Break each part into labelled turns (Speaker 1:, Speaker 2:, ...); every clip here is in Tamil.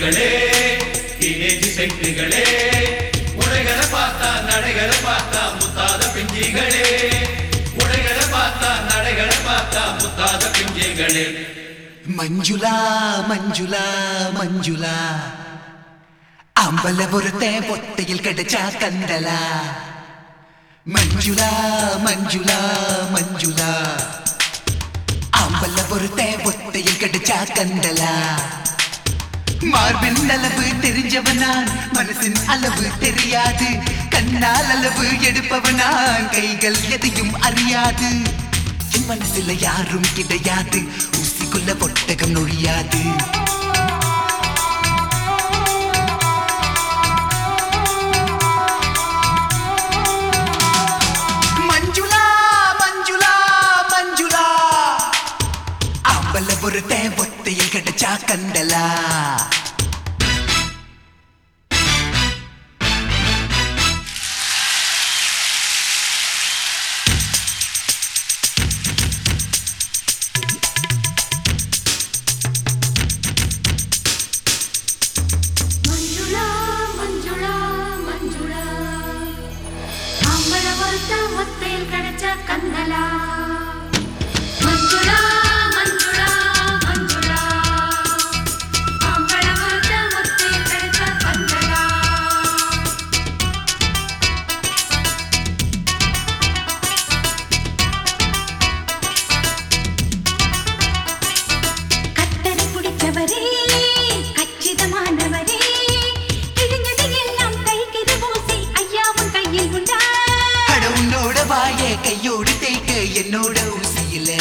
Speaker 1: பிஞ்சுகளே டீனேஜ் செட்டுகளே உடைகளை பார்த்தா நடைகளை பார்த்தா முத்தாத பிஞ்சுகளே உடைகளை பார்த்தா நடைகளை பார்த்தா முத்தாத பிஞ்சுகளே
Speaker 2: മഞ്ജുള മഞ്ജുള മഞ്ജുള അമ്പലപുരത്തെ പൊത്തയിൽ കടിച്ച കണ്ടല മഞ്ജുള മഞ്ജുള മഞ്ജുള അമ്പലപുരത്തെ പൊത്തയിൽ കടിച്ച കണ്ടല மார்பின் அளவு தெரிஞ்சவனான் மனசின் அளவு தெரியாது கண்ணால் அளவு எடுப்பவனான் கைகள் எதையும் அறியாது என் மனசுல யாரும் கிடையாது ஊசிக்குள்ள பொட்டகம் நொழியாது மஞ்சுளா மஞ்சுளா மஞ்சுளா அம்பலபுரத்தை ஒத்தையில் கிடைச்சா கண்டலா
Speaker 3: ಮಂಜುಳಾ ಮಂಜುಳಾ ಮಂಜುಳಾ ಅಮ್ಮಳವರ್ತ ಒತ್ತೆಲ್ ಕಡಚ ಕಂದಲ ಮಂಜುಳಾ ಮಂಜುಳಾ ಮಂಜುಳಾ ಅಮ್ಮಳವರ್ತ ಒತ್ತೆಲ್ ಕಡಚ ಕಂದಲ கத்தரி பிடிச்சவரே கச்சிதமானவரே கிழிஞ்சது எல்லாம் கைக்கிது பூசி ஐயாவும் கையில் உண்டா
Speaker 2: அட உன்னோட வாய கையோடு தேய்க்க என்னோட ஊசியில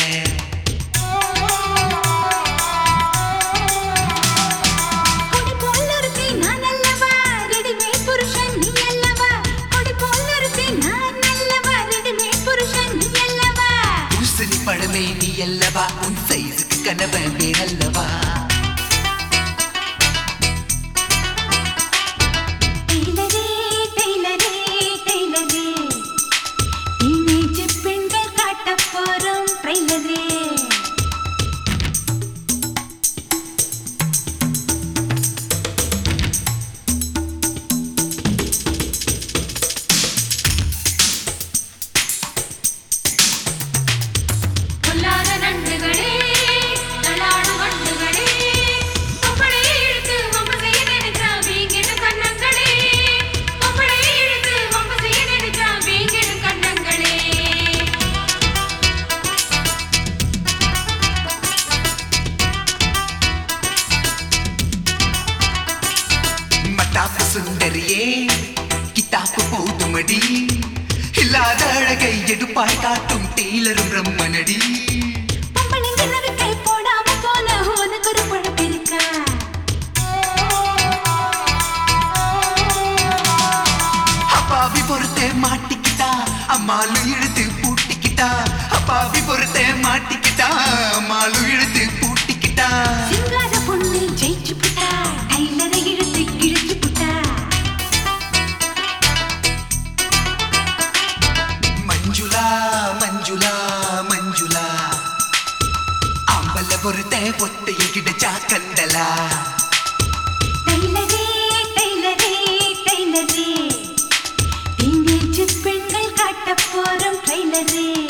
Speaker 3: கொடி போல் ஒருத்தி நான் அல்லவா ரெடிமேட் புருஷன் நீ அல்லவா கொடி போல் ஒருத்தி நான் அல்லவா ரெடிமேட் புருஷன் நீ அல்லவா
Speaker 2: பூசணி பழமே நீ அல்லவா உன் சைஸுக்கு கணவன் வேறல்லவா
Speaker 3: டெய்லரே டெய்லரே டெய்லரே டீனேஜ் பெண்கள் காட்டப் போறோம் ட்ரெய்லரே பொல்லாத நண்டுகளே தள்ளாடு வண்டுகளே கொப்பளையை இழுத்து வம்பு செய்ய நினைச்சா வீங்கிடு கண்ணங்களே கொப்பளையை இழுத்து வம்பு செய்ய நினைச்சா வீங்கிடு கண்ணங்களே
Speaker 2: மட்டாப்பு சுந்தரியே கித்தாப்பு போதுமடி இல்லாத அழகை எடுப்பாய் காட்டும் டெய்லரும் பிரம்மனடி
Speaker 3: பொம்பளைங்க நறுக்கை போடாம போன உனக்கு ஒரு பழப்பு இருக்கா
Speaker 2: அப்பாவி பொறுத்த மாட்டிக்கிட்டா அம்மாலு இழுத்து பூட்டிக்கிட்டா அப்பாவி பொறுத்த மாட்டிக்கிட்டா அம்மாலு இழுத்து பூட்டிக்கிட்டா
Speaker 3: சிங்கார பொண்ணு ஜெயிச்சு புட்டா டைலரை இழுத்து இழுத்து புட்டா
Speaker 2: மஞ்சுளா மஞ்சுளா மஞ்சுளா அம்பல பொறுத்த பொத்தையில் கிடைச்சா கண்டலா
Speaker 3: டைலரே டைலரே டைலரே டீனேஜ் பெண்கள் காட்டப் போறோம் ட்ரெய்லரே